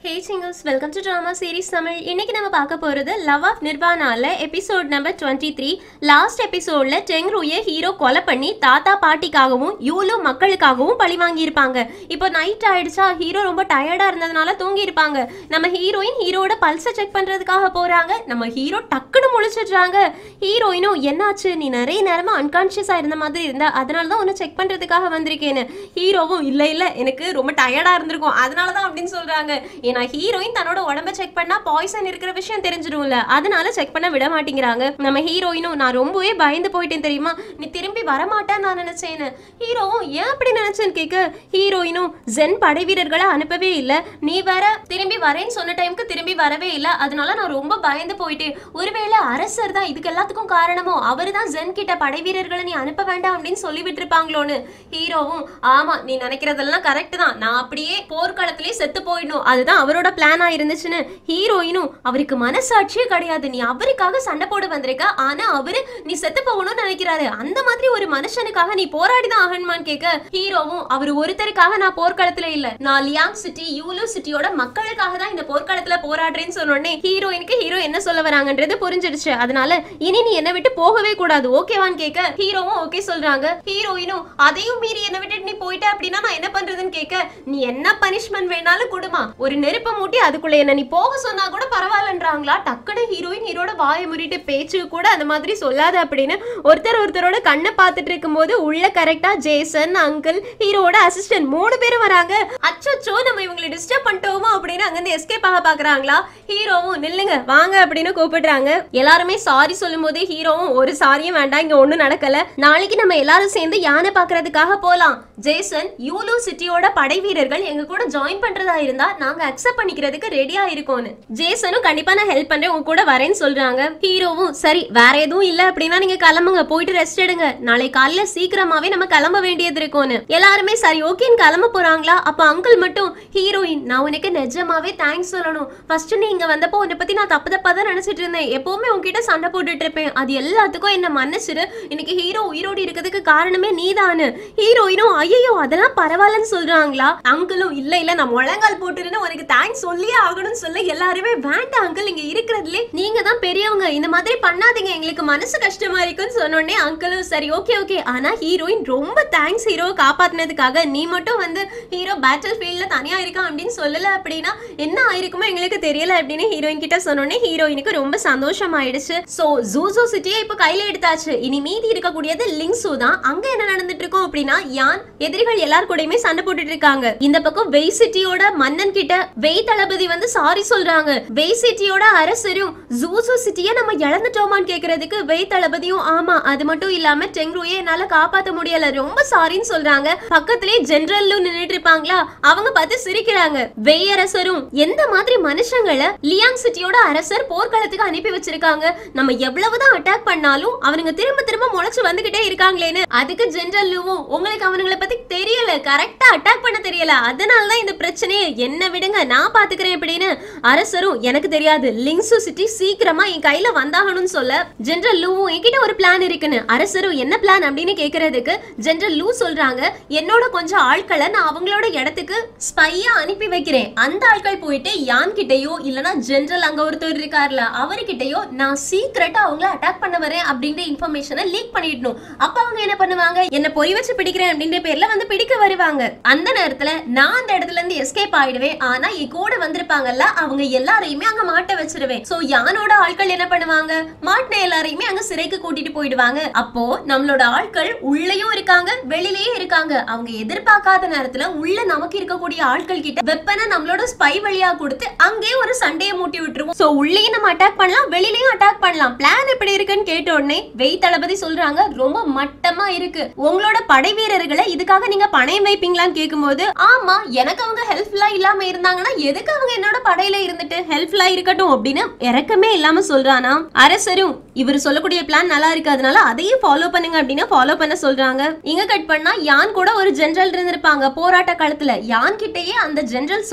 hey singers welcome to drama series Tamil இன்னைக்கு நம்ம பார்க்க போகிறது லவ் ஆஃப் நிர்வாணால episode number twenty three last எபிசோட்ல டெங்ரூயை ஹீரோ கொலை பண்ணி தாத்தா பாட்டிக்காகவும் யூலு மக்களுக்காகவும் பழி வாங்கியிருப்பாங்க இப்போ நைட் ஆயிடுச்சா ஹீரோ ரொம்ப டயர்டா இருந்ததுனால தூங்கி இருப்பாங்க நம்ம ஹீரோயின் ஹீரோட பல்ஸை செக் பண்றதுக்காக போறாங்க நம்ம ஹீரோ டக்குன்னு முழிச்சிடுறாங்க ஹீரோயினும் என்னாச்சு நீ நிறைய நேரமா அன்கான்ஷியஸா இருந்த மாதிரி இருந்தா அதனால தான் உன்னை செக் பண்றதுக்காக வந்திருக்கேன்னு ஹீரோவும் இல்ல இல்ல எனக்கு ரொம்ப டயர்டா இருந்திருக்கும் அதனால தான் அப்படின்னு சொல்றாங்க ஏன்னா ஹீரோயின் தன்னோட உடம்ப செக் பண்ணா பாய்சன் இருக்கிற விஷயம் தெரிஞ்சிடும்ல அதனால செக் பண்ண விட மாட்டேங்கிறாங்க நம்ம ஹீரோயினும் நான் ரொம்பவே பயந்து போயிட்டேன் தெரியுமா நீ திரும்பி வரமாட்டேன்னு நான் நினைச்சேன்னு ஹீரோவும் ஏன் அப்படி நினைச்சேன்னு கேட்க ஹீரோயினும் ஜென் படை வீரர்களை அனுப்பவே இல்லை நீ வேற திரும்பி வரேன்னு சொன்ன டைமுக்கு திரும்பி வரவே இல்லை அதனால நான் ரொம்ப பயந்து போயிட்டேன் ஒருவேளை அரசர் தான் இதுக்கு எல்லாத்துக்கும் காரணமோ அவர் தான் ஜென் கிட்ட படை வீரர்களை நீ அனுப்ப வேண்டாம் அப்படின்னு சொல்லி விட்டுருப்பாங்களோன்னு ஹீரோவும் ஆமா நீ நினைக்கிறதெல்லாம் கரெக்ட் தான் நான் அப்படியே போர்க்களத்திலேயே செத்து போயிடணும் அதுதான் அவரோட பிளானா இருந்துச்சுன்னு ஹீரோயினும் அவருக்கு மனசாட்சியே கிடையாது நீ அவருக்காக சண்டை போட வந்திருக்க ஆனா அவரு நீ செத்து போகணும்னு நினைக்கிறாரு அந்த மாதிரி ஒரு மனுஷனுக்காக நீ போராடி தான் ஆகணுமான்னு கேட்க ஹீரோவும் அவர் ஒருத்தருக்காக நான் போர்க்களத்துல இல்ல நான் லியாங் சிட்டி யூலு சிட்டியோட மக்களுக்காக தான் இந்த போர்க்களத்துல போராடுறேன்னு சொன்னோடனே ஹீரோயினுக்கு ஹீரோ என்ன சொல்ல வராங்கன்றது புரிஞ்சிடுச்சு அதனால இனி நீ என்ன விட்டு போகவே கூடாது ஓகேவான்னு கேட்க ஹீரோவும் ஓகே சொல்றாங்க ஹீரோயினும் அதையும் மீறி என்ன விட்டுட்டு நீ போயிட்ட அப்படின்னா நான் என்ன பண்றதுன்னு கேட்க நீ என்ன பனிஷ்மெண்ட் வேணாலும் கொடுமா ஒரு நெருப்பை மூட்டி அதுக்குள்ள என்ன நீ போக சொன்னா கூட பரவாயில்லன்றாங்களா டக்குனு ஹீரோயின் ஹீரோட வாயை முறிட்டு பேச்சு கூட அந்த மாதிரி சொல்லாத அப்படின்னு ஒருத்தர் ஒருத்தரோட கண்ணை பார்த்துட்டு இருக்கும்போது உள்ள கரெக்டா ஜேசன் அங்கிள் ஹீரோட அசிஸ்டன்ட் மூணு பேரும் வராங்க அச்சோ நம்ம இவங்களை டிஸ்டர்ப் பண்ணிட்டோமோ அப்படின்னு அங்கிருந்து எஸ்கேப் ஆக பாக்குறாங்களா ஹீரோவும் நில்லுங்க வாங்க அப்படின்னு கூப்பிடுறாங்க எல்லாருமே சாரி சொல்லும் போது ஹீரோவும் ஒரு சாரியும் வேண்டாம் இங்க ஒண்ணும் நடக்கல நாளைக்கு நம்ம எல்லாரும் சேர்ந்து யானை பாக்குறதுக்காக போலாம் ஜேசன் யூலு சிட்டியோட படை வீரர்கள் எங்க கூட ஜாயின் பண்றதா இருந்தா நாங்க அக்செப்ட் பண்ணிக்கிறதுக்கு ரெடியா இருக்கோம்னு ஜேசனும் கண்டிப்பா நான் ஹெல்ப் பண்றேன் உங்க கூட வரேன்னு சொல்றாங்க ஹீரோவும் சரி வேற எதுவும் இல்ல அப்படின்னா நீங்க கிளம்புங்க போயிட்டு ரெஸ்ட் எடுங்க நாளை காலையில சீக்கிரமாவே நம்ம கிளம்ப வேண்டியது இருக்கும்னு எல்லாருமே சரி ஓகேன்னு கிளம்ப போறாங்களா அப்ப அங்கிள் மட்டும் ஹீரோயின் நான் உனக்கு நிஜமாவே தேங்க்ஸ் சொல்லணும் ஃபர்ஸ்ட் நீ இங்க வந்தப்போ உன்னை பத்தி நான் தப்பு தப்பா தான் நினைச்சிட்டு இருந்தேன் எப்பவுமே உன்கிட்ட சண்டை போட்டுட்டு இருப்பேன் அது எல்லாத்துக்கும் என்ன மன்னிச்சிரு இன்னைக்கு ஹீரோ உயிரோடு இருக்கிறதுக்கு காரணமே நீதானு ஹீரோயினும் ஐயோ அதெல்லாம் பரவாயில்லன்னு சொல்றாங்களா அங்கிளும் இல்ல இல்ல நான் முழங்கால் போட்டுருன்னு உனக்கு தேங்க்ஸ் சொல்லியே ஆகணும்னு சொல்ல எல்லாருமே வேண்டாம் அங்கிள் இங்க இருக்கிறதுலே நீங்க தான் பெரியவங்க இந்த மாதிரி பண்ணாதீங்க எங்களுக்கு மனசு கஷ்டமா இருக்குன்னு சொன்னோடனே அங்கிளும் சரி ஓகே ஓகே ஆனா ஹீரோயின் ரொம்ப தேங்க்ஸ் ஹீரோவை காப்பாத்தினதுக்காக நீ மட்டும் வந்து ஹீரோ பேட்டில் ஃபீல்ட்ல தனியா இருக்கான் அப்படின்னு சொல்லல அப்படின்னா என்ன ஆயிருக்குமோ எங்களுக்கு தெரியல அப்படின்னு ஹீரோயின் கிட்ட சொன்னோடனே ஹீரோயினுக்கு ரொம்ப சந்தோஷம் ஆயிடுச்சு சோ ஜூசோ சிட்டியை இப்ப கையில எடுத்தாச்சு இனி மீதி இருக்கக்கூடியது லிங்ஸு தான் அங்க என்ன நடந்துட்டு இருக்கோம் அப்படின்னா யான் எதிரிகள் எல்லார் கூடயுமே சண்டை போட்டுட்டு இருக்காங்க இந்த பக்கம் வெய் சிட்டியோட மன்னன் கிட்ட வெய் தளபதி வந்து சாரி சொல்றாங்க வெய் சிட்டியோட அரசரும் ஜூசோ சிட்டியை நம்ம இழந்துட்டோமான்னு கேக்குறதுக்கு வெய் தளபதியும் ஆமா அது மட்டும் இல்லாம டெங்ரூயை என்னால காப்பாத்த முடியல ரொம்ப சாரின்னு சொல்றாங்க பக்கத்திலே ஜெனரலும் நின்னுட்டு இருப்பாங்களா அவங்க பார்த்து சிரிக்கிறாங்க வெய் அரசரும் எந்த மாதிரி மனுஷங்களை லியாங் சிட்டியோட அரசர் போர்க்களத்துக்கு அனுப்பி வச்சிருக்காங்க நம்ம எவ்வளவுதான் அட்டாக் பண்ணாலும் அவனுங்க திரும்ப திரும்ப முளைச்சு வந்துகிட்டே இருக்காங்களேன்னு அதுக்கு ஜெனரலும் உங்களுக்கு அவனுங்களை பத்தி தெரியல கரெக்டா அட்டாக் பண்ண தெரியல அதனால தான் இந்த பிரச்சனையை என்ன விடுங்க நான் பாத்துக்கிறேன் அப்படின்னு அரசரும் எனக்கு தெரியாது லிங்ஸு சிட்டி சீக்கிரமா என் கையில வந்தாகணும்னு சொல்ல ஜெனரல் லூவும் என்கிட்ட ஒரு பிளான் இருக்குன்னு அரசரும் என்ன பிளான் அப்படின்னு கேக்குறதுக்கு ஜெனரல் லூ சொல்றாங்க என்னோட கொஞ்சம் ஆட்களை நான் அவங்களோட இடத்துக்கு ஸ்பையா அனுப்பி வைக்கிறேன் அந்த ஆட்கள் போயிட்டு யான் கிட்டயோ இல்லனா ஜெனரல் அங்க ஒருத்தர் இருக்கார்ல அவர்கிட்டயோ நான் சீக்கிரட்டா அவங்கள அட்டாக் பண்ண வரேன் அப்படின்ற இன்ஃபர்மேஷனை லீக் பண்ணிடணும் அப்ப அவங்க என்ன பண்ணுவாங்க என்ன பொறி வச்சு பிடிக்கிறேன் அப்படின்ற பேர்ல வந்து பிடிக்க வருவாங்க அந்த நேரத்துல நான் அந்த இடத்துல இருந்து எஸ்கேப் ஆயிடுவேன் ஆனா என் கூட வந்திருப்பாங்கல்ல அவங்க எல்லாரையுமே அங்க மாட்ட வச்சிருவேன் சோ யானோட ஆட்கள் என்ன பண்ணுவாங்க மாட்டின எல்லாரையுமே அங்க சிறைக்கு கூட்டிட்டு போயிடுவாங்க அப்போ நம்மளோட ஆட்கள் உள்ளேயும் இருக்காங்க வெளியிலயும் இருக்காங்க அவங்க எதிர்பார்க்காத நேரத்துல உள்ள நமக்கு இருக்கக்கூடிய ஆட்கள் கிட்ட வெப்பனை நம்மளோட ஸ்பை வழியா கொடுத்து அங்கேயே ஒரு சண்டையை மூட்டி விட்டுருவோம் சோ உள்ளேயும் நம்ம அட்டாக் பண்ணலாம் வெளியிலயும் அட்டாக் பண்ணலாம் பிளான் எப்படி இருக்குன்னு கேட்ட உடனே வெய் தளபதி சொல்றாங்க ரொம்ப மட்டமா இருக்கு உங்களோட படை வீரர்களை இதுக்காக நீங்க பணயம் வைப்பீங்களான்னு கேட்கும்போது ஆமா எனக்கு அவங்க ஹெல்ப்ஃபுல்லா இல்லாம இருந்தாங்கன்னா எதுக்கு அவங்க என்னோட படையில இருந்துட்டு ஹெல்ப்ஃபுல்லா இருக்கட்டும் அப்படின்னு இறக்கமே இல்லாம சொல்றானா அரசரும் இவர் சொல்லக்கூடிய பிளான் நல்லா இருக்கு அதனால அதையும் ஃபாலோ பண்ணுங்க அப்படின்னு ஃபாலோ பண்ண சொல்றாங்க இங்க கட் பண்ணா யான் கூட ஒரு ஜெனரல் இருந்திருப்பாங்க போராட்ட காலத்துல யான் கிட்டயே அந்த ஜெனரல் சொல்லாம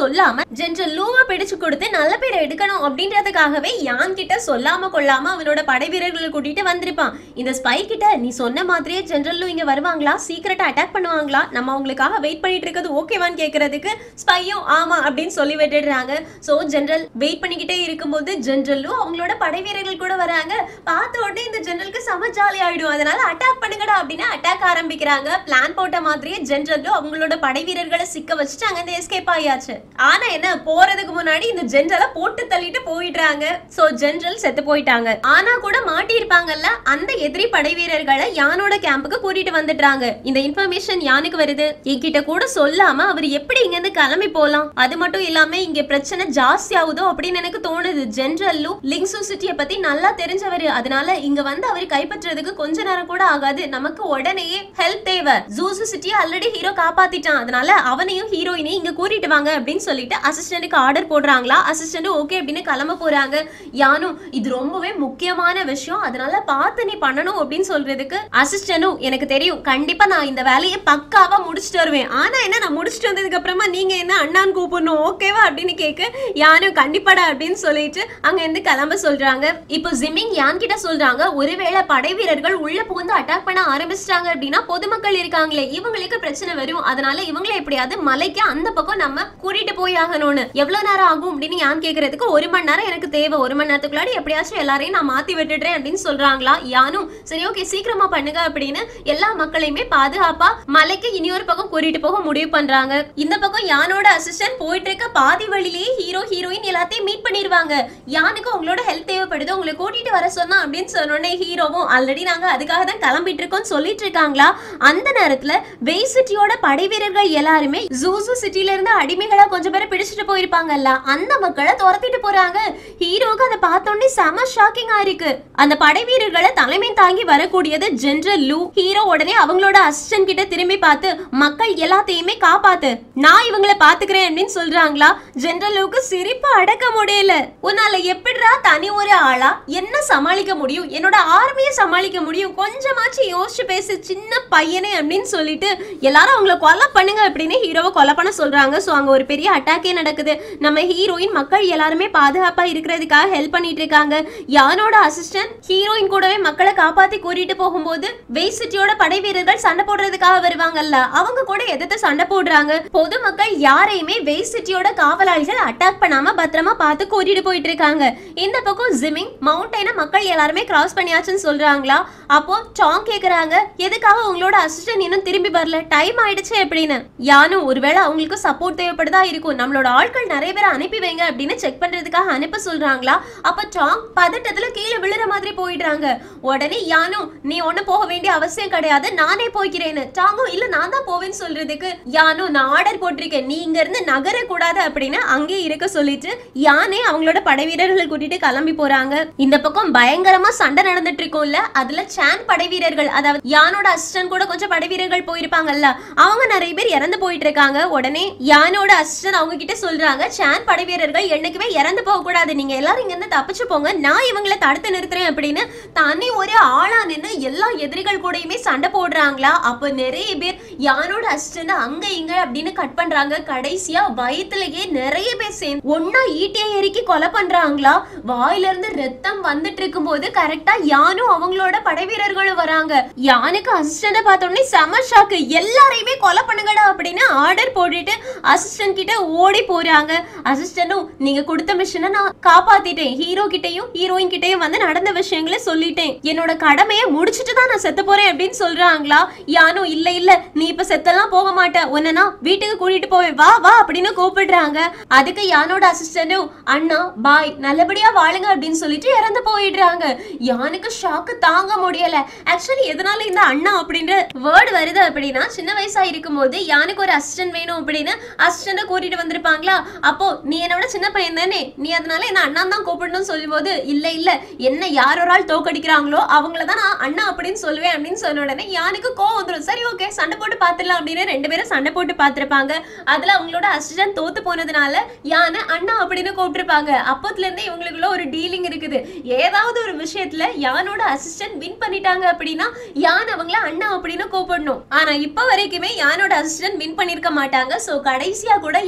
ஜென்ரல் லூவை பிடிச்சு கொடுத்து நல்ல பேரை எடுக்கணும் அப்படின்றதுக்காகவே யான் கிட்ட சொல்லாம கொள்ளாம அவனோட படை வீரர்களை கூட்டிட்டு வந்திருப்பான் இந்த ஸ்பை கிட்ட நீ சொன்ன மாதிரியே ஜென்ரல் லூ இங்க வருவாங்களா சீக்கிரட்டா அட்டாக் பண்ணுவாங்களா நம்ம அவங்களுக்காக வெயிட் பண்ணிட்டு இருக்கிறது ஓகேவான்னு கேக்குறதுக்கு ஸ்பையும் ஆமா அப்படின்னு சொல்லி விட்டுடுறாங்க சோ ஜெனரல் வெயிட் பண்ணிக்கிட்டே இருக்கும்போது ஜெனரலும் அவங்களோட படை வீரர்கள் கூட வராங்க பார்த்த உடனே இந்த ஜெனரலுக்கு செம ஜாலி ஆயிடும் அதனால அட்டாக் பண்ணுங்கடா அப்படின்னு அட்டாக் ஆரம்பிக்கிறாங்க பிளான் போட்ட மாதிரியே ஜெனரலும் அவங்களோட படை வீரர்களை சிக்க வச்சுட்டு அங்க எஸ்கேப் ஆயாச்சு ஆனா என்ன போறதுக்கு முன்னாடி இந்த ஜெனரலை போட்டு தள்ளிட்டு போயிடுறாங்க சோ ஜெனரல் செத்து போயிட்டாங்க ஆனா கூட மாட்டியிருப்பாங்கல்ல அந்த எதிரி படை வீரர்களை யானோட கேம்புக்கு கூட்டிட்டு வந்துடுறாங்க இந்த இன்ஃபர்மேஷன் யானுக்கு வருது என்கிட்ட கூட சொல்லாம அவர் எப்படி இங்க இருந்து கிளம்பி போலாம் அது மட்டும் இல்லாம இங்க பிரச்சனை ஜாஸ்தி ஆகுதோ அப்படின்னு எனக்கு தோணுது ஜென்ரல்லும் லிங்சு சிட்டியை பத்தி நல்லா தெரிஞ்சவர் அதனால இங்க வந்து அவர் கைப்பற்றுறதுக்கு கொஞ்ச நேரம் கூட ஆகாது நமக்கு உடனேயே ஹெல்ப் தேவை ஜூசு சிட்டியை ஆல்ரெடி ஹீரோ காப்பாத்திட்டான் அதனால அவனையும் ஹீரோயினையும் இங்க கூட்டிட்டு வாங்க அப்படின்னு சொல்லிட்டு அசிஸ்டன்ட்டுக்கு ஆர்டர் போடுறாங்களா அசிஸ்டன்ட் ஓகே அப்படின்னு கிளம்ப போறாங்க யானும் இது ரொம்பவே முக்கியமான விஷயம் அதனால பார்த்து நீ பண்ணணும் அப்படின்னு சொல்றதுக்கு அசிஸ்டனும் எனக்கு தெரியும் கண்டிப்பா நான் இந்த வேலையை பக்காவா முடிச்சுட்டு வருவேன் ஆனா என்ன நான் முடிச்சுட்டு வந்ததுக்கு அப்புறமா நீங்க என்ன அண்ணான்னு கூப்பிடணும் ஓகேவா அப்படின்னு கேட்க யானும் கண்டிப்பாடா அப்படின்னு சொல்லிட்டு அங்க இருந்து கிளம்ப சொல்றாங்க இப்போ ஜிமிங் யான் கிட்ட சொல்றாங்க ஒருவேளை படை வீரர்கள் உள்ள புகுந்து அட்டாக் பண்ண ஆரம்பிச்சிட்டாங்க அப்படின்னா பொதுமக்கள் இருக்காங்களே இவங்களுக்கு பிரச்சனை வரும் அதனால இவங்களை எப்படியாவது மலைக்கு அந்த பக்கம் நம்ம கூட்டிட்டு போய் ஆகணும்னு எவ்வளவு நேரம் ஆகும் அப்படின்னு யான் கேக்குறதுக்கு ஒரு மணி நேரம் எனக்கு தேவை ஒரு மணி நேரத்துக்குள்ளாடி எப்படியாச்சும் எல்லாரையும் நான் மாத்தி விட்டுடுறேன் அப்படின்னு சொல்றாங்களா யானும் சரி ஓகே சீக்கிரமா பண்ணுங்க அப்படின்னு எல்லா மக்களையுமே பாதுகாப்பா மலைக்கு இனி ஒரு பக்கம் கூட்டிட்டு போக முடிவு பண்றாங்க இந்த பக்கம் யானோட அசிஸ்டன்ட் போயிட்டு இருக்க பாதி வழியிலேயே ஹீரோ ஹீரோயின் எல்லாத்தையும் மீட் பண்ணிடுவாங்க யானுக்கு உங்களோட ஹெல்ப் தேவைப்படுது உங்களை கூட்டிட்டு வர சொன்னா அப்படின்னு சொன்னோடனே ஹீரோவும் ஆல்ரெடி நாங்க அதுக்காக தான் கிளம்பிட்டு இருக்கோம் சொல்லிட்டு இருக்காங்களா அந்த நேரத்துல வெய் சிட்டியோட படை வீரர்கள் எல்லாருமே ஜூசு சிட்டில இருந்து அடிமைகளா கொஞ்சம் பேரை பிடிச்சிட்டு போயிருப்பாங்கல்ல அந்த மக்களை துரத்திட்டு போறாங்க ஹீரோக்கு அதை பார்த்தோன்னே செம ஷாக்கிங்கா இருக்கு அந்த படை வீரர்களை தலைமை தாங்கி வரக்கூடியது ஜெனரல் லூ ஹீரோ உடனே அவங்களோட அசிஸ்டன்ட் கிட்ட திரும்பி பார்த்து மக்கள் எல்லாத்தையுமே காப்பாத்து நான் இவங்கள பாத்துக்கிறேன் அப்படின்னு சொல்றாங்களா ஜெனரல் லூக்கு சிரிப்பு அடக்க முடியல உன்னால எப்படிடா தனி ஒரு ஆளா என்ன சமாளிக்க முடியும் என்னோட ஆர்மியை சமாளிக்க முடியும் கொஞ்சமாச்சு யோசிச்சு பேசு சின்ன பையனே அப்படின்னு சொல்லிட்டு எல்லாரும் அவங்கள கொலை பண்ணுங்க அப்படின்னு ஹீரோவை கொலை பண்ண சொல்றாங்க சோ அங்க ஒரு பெரிய அட்டாக்கே நடக்குது நம்ம ஹீரோயின் மக்கள் எல்லாருமே பாதுகாப்பா இருக்கிறதுக்காக ஹெல்ப் பண்ணிட்டு இருக்காங்க யானோட அசிஸ்டன்ட் ஹீரோயின் கூடவே மக்களை காப்பாத்தி கூட்டிட்டு போகும்போது வெய் சிட்டியோட படை வீரர்கள் சண்டை போடுறதுக்காக வருவாங்கல்ல அவங்க கூட எதிர்த்து சண்டை போடுறாங்க பொதுமக்கள் யாரையுமே வெய் சிட்டியோட காவலாளிகள் அட்டாக் பண்ணாம பத்திரமா பார்த்து கூட்டிட்டு போயிட்டு இருக்காங்க இந்த பக்கம் ஜிமிங் மவுண்டனை மக்கள் எல்லாருமே கிராஸ் பண்ணியாச்சுன்னு சொல்றாங்களா அப்போ டாங் கேக்குறாங்க எதுக்காக உங்களோட அசிஸ்டன்ட் இன்னும் திரும்பி வரல டைம் ஆயிடுச்சு அப்படின்னு யானும் ஒருவேளை அவங்களுக்கு சப்போர்ட் தேவைப்படுதா இருக்கும் நம்மளோட ஆட்கள் நிறைய பேரை அனுப்பி வைங்க அப்படின்னு செக் பண்றதுக்காக அனுப்ப சொல்றாங்களா அப்ப டாங் பதட்டத்துல கீழே விழுற மாதிரி போயிடுறாங்க உடனே யானும் நீ ஒண்ணு போக வேண்டிய அவசியம் கிடையாது நானே போய்க்கிறேன்னு டாங்கும் இல்ல நான் தான் போவேன்னு சொல்றதுக்கு யானும் நான் ஆர்டர் போட்டிருக்கேன் நீ இங்க இருந்து நகர கூடாது அப்படின்னு அங்கே இருக்க சொல்லிட்டு யானே அவங்களோட படை வீரர்களை கூட்டிட்டு கிளம்பி போறாங்க இந்த பக்கம் பயங்கரமா சண்டை நடந்துட்டு இருக்கும்ல அதுல சான் படை வீரர்கள் அதாவது யானோட அசிஸ்டன்ட் கூட கொஞ்சம் படை வீரர்கள் போயிருப்பாங்கல்ல அவங்க நிறைய பேர் இறந்து போயிட்டு இருக்காங்க உடனே யானோட அசிஸ்டன்ட் அவங்க கிட்ட சொல்றாங்க சான் படை வீரர்கள் என்னைக்குமே இறந்து போக கூடாது நீங்க எல்லாரும் இங்க இருந்து தப்பிச்சு போங்க நான் இவங்களை தடுத்து நிறுத்துறேன் அப்படின்னு தனி ஒரு ஆளா நின்னு எல்லா எதிரிகள் கூடயுமே சண்டை போடுறாங்களா அப்ப நிறைய பேர் யானோட அசிஸ்டன்ட் அங்க இங்க அப்படின்னு கட் பண்றாங்க கடைசியா வயித்துலயே நிறைய பேர் சேர்ந்து ஒன்னா ஈட்டியை எரிக்கி கொலை பண்றாங்களா வாயில இருந்து ரத்தம் வந்துட்டு இருக்கும்போது கரெக்டா யானும் அவங்களோட படை வீரர்களும் வராங்க யானுக்கு அசிஸ்டன்ட பார்த்த உடனே செம ஷாக்கு எல்லாரையுமே கொலை பண்ணுங்கடா அப்படின்னு ஆர்டர் போட்டுட்டு அசிஸ்டன்ட் கிட்ட ஓடி போறாங்க அசிஸ்டன்டும் நீங்க கொடுத்த மிஷனை நான் காப்பாத்திட்டேன் ஹீரோ கிட்டயும் ஹீரோயின் கிட்டயும் வந்து நடந்த விஷயங்களை சொல்லிட்டேன் என்னோட கடமையை முடிச்சிட்டு தான் நான் செத்த போறேன் அப்படின்னு சொல்றாங்களா யானும் இல்ல இல்ல நீ இப்ப செத்தெல்லாம் போக மாட்ட உன்னை நான் வீட்டுக்கு கூட்டிட்டு போவேன் வா வா அப்படின்னு கூப்பிடுறாங்க அதுக்கு யானோட அசிஸ்டன்டும் அண்ணா பாய் நல்லபடியா வாழுங்க அப்படின்னு சொல்லிட்டு இறந்து போயிடுறாங்க யானுக்கு ஷாக்கு தாங்க முடியல ஆக்சுவலி எதனால இந்த அண்ணா அப்படின்ற வேர்டு வருது அப்படின்னா சின்ன வயசா இருக்கும்போது யானுக்கு ஒரு அசிஸ்டன்ட் வேணும் அப்படின்னு அசிஸ்டண்ட கூட்டிட்டு வந்திருப்பாங்களா அப்போ நீ என்னோட சின்ன பையன் தானே நீ அதனால என்ன அண்ணா தான் கூப்பிடணும்னு சொல்லும்போது இல்ல இல்ல என்ன யார் ஒரு ஆள் தோக்கடிக்கிறாங்களோ அவங்கள தான் நான் அண்ணா அப்படின்னு சொல்லுவேன் அப்படின்னு சொன்ன உடனே யானுக்கு கோவம் வந்துடும் சரி ஓகே சண்டை போட்டு பார்த்துடலாம் அப்படின்னு ரெண்டு பேரும் சண்டை போட்டு பார்த்திருப்பாங்க அதுல அவங்களோட அசிஸ்டன்ட் தோத்து போனதுனால யானை அண்ணா அப்படின்னு கூப்பிட்டுருப்பாங்க அப்பத்துல இருந்தே இவங்களுக்குள்ள ஒரு டீலிங் இருக்குது ஏதாவது ஒரு விஷயத்துல யானோட அசிஸ்டன்ட் வின் பண்ணிட்டாங்க அப்படின்னா யான் அவங்கள அண்ணா அப்படின்னு கூப்பிடணும் ஆனா இப்ப வரைக்குமே யானோட அசிஸ்டன்ட் வின் பண்ணிருக்க மாட்டாங்க சோ கடைசியா கூட யானை அண்ணா